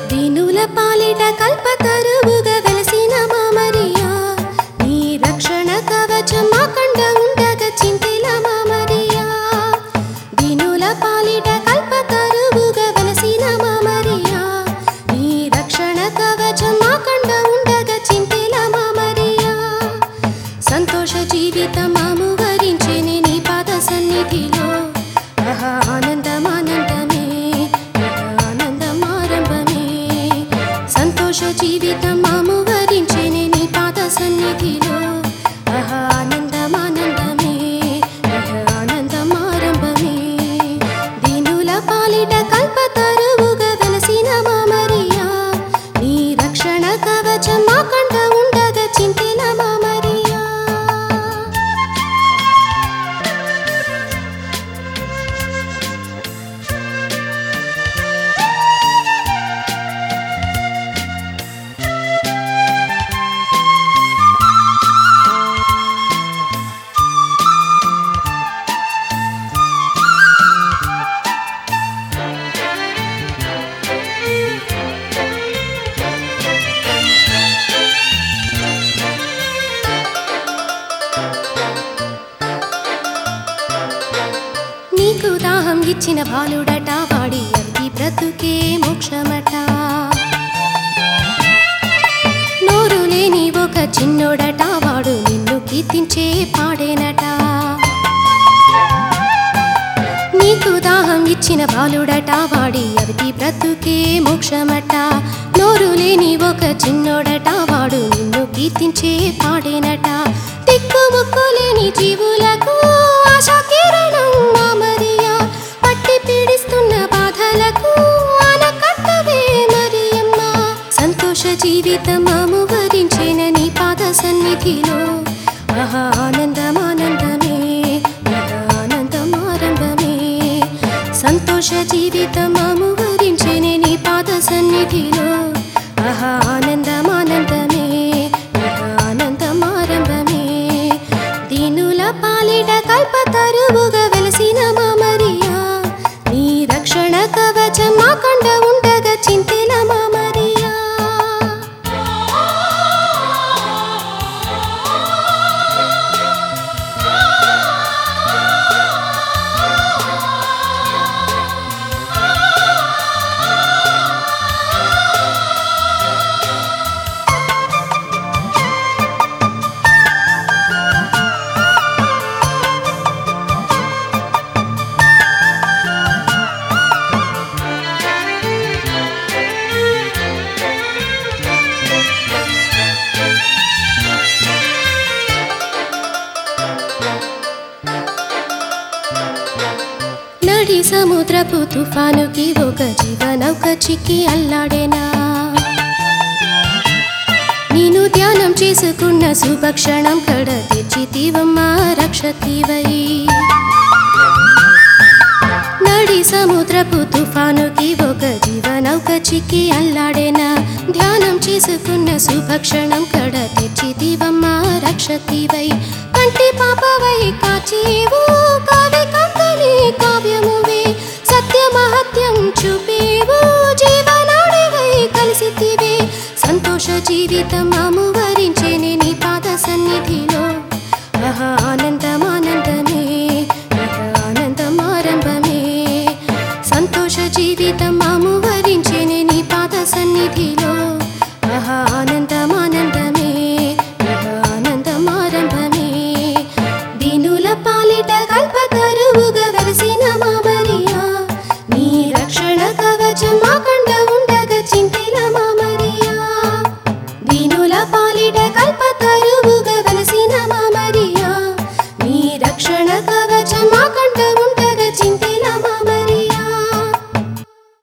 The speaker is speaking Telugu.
దీనుల పాలిట కల్పతరువుగా వెలసిన మా మరియా నీ రక్షణ కవచం మా కండ ఉండగా చింతిల మా మరియా దీనుల పాలిట కల్పతరువుగా వెలసిన మా మరియా నీ రక్షణ కవచం మా కండ ఉండగా చింతిల మా మరియా సంతోష జీవితం మాము వరించేనే నీ పాద సన్నిధిలో ఆహా ఆనందం ఆనందమే ఇక ఆనందం ఆరంభమే సంతోష జీవితం మాము వరించేనే నీ పాద సన్నిధిలో ఆహా ఆనందం ఆనందమే ఇక ఆనందం ఆరంభమే దీనుల పాలిట కల్పతరువుగా వెలసిన మా మరియా నీ రక్షణ కవచం మా కంట ఉండగా చింతిల మా మరియా నీకు దాహం ఇచ్చిన బాలుడట వాడి అవి బ్రతుకే మోక్షమట నోరు లేని ఒక చిన్నోడట వాడు నిన్ను కీర్తించే పాడేనట నీకు దాహం ఇచ్చిన బాలుడట వాడి అవిటి బ్రతుకే మోక్షమట నోరు లేని ఒక చిన్నోడట వాడు నిన్ను కీర్తించే పాడేనట దిక్కు ముక్కు లేని జీవులకు ఆశా కిరణం మా మరియా పట్టి పీడిస్తున్న బాధలకు ఆనకట్టవే మరియమ్మ సంతోష జీవితం మాము వరించిన నీ పాద సన్నిధిలో ఆహా ఆనందం ఆనందమే ఇక ఆనందం ఆరంభమే సంతోష జీవితం మాము వరించిన నీ పాద సన్నిధిలో ఆహా ఆనందం ఆనందమే ఇక ఆనందం ఆరంభమే దీనుల పాలిట కల్పతరువుగా వెలసిన మా మరియా నీ రక్షణ కవచం మా కండ ఉండగా చింతిల మా మరియా నడి సముద్రపు తుఫానుకి ఒక జీవనౌక చిక్కి అల్లాడేనా నేను ధ్యానం చేసుకున్న శుభక్షణం కడ తెచ్చితీవమ్మా రక్షతీవై నడి సముద్రపు తుఫానుకి ఒక జీవనౌక చిక్కి అల్లాడేనా ధ్యానం చేసుకున్న శుభక్షణం కడ తెచ్చితీవమ్మా రక్షతీవై కంటి పాపవై కాచేవు కావ్య కంతని కావ్యమువే సత్య మహత్యం చూపేవు జీవనాడివై కలిసితివే సంతోష జీవితం మాము వరించేనే నీ పాద సన్నిధిలో ఆహా ఆనందం ఆనందమే ఇక ఆనందం ఆరంభమే సంతోష జీవితం మాము వరించేనే నీ పాద సన్నిధిలో ఆహా ఆనందం ఆనందమే ఇక ఆనందం ఆరంభమే దీనుల పాలిట కల్పతరువుగా వెలసిన మా మరియా నీ రక్షణ కవచం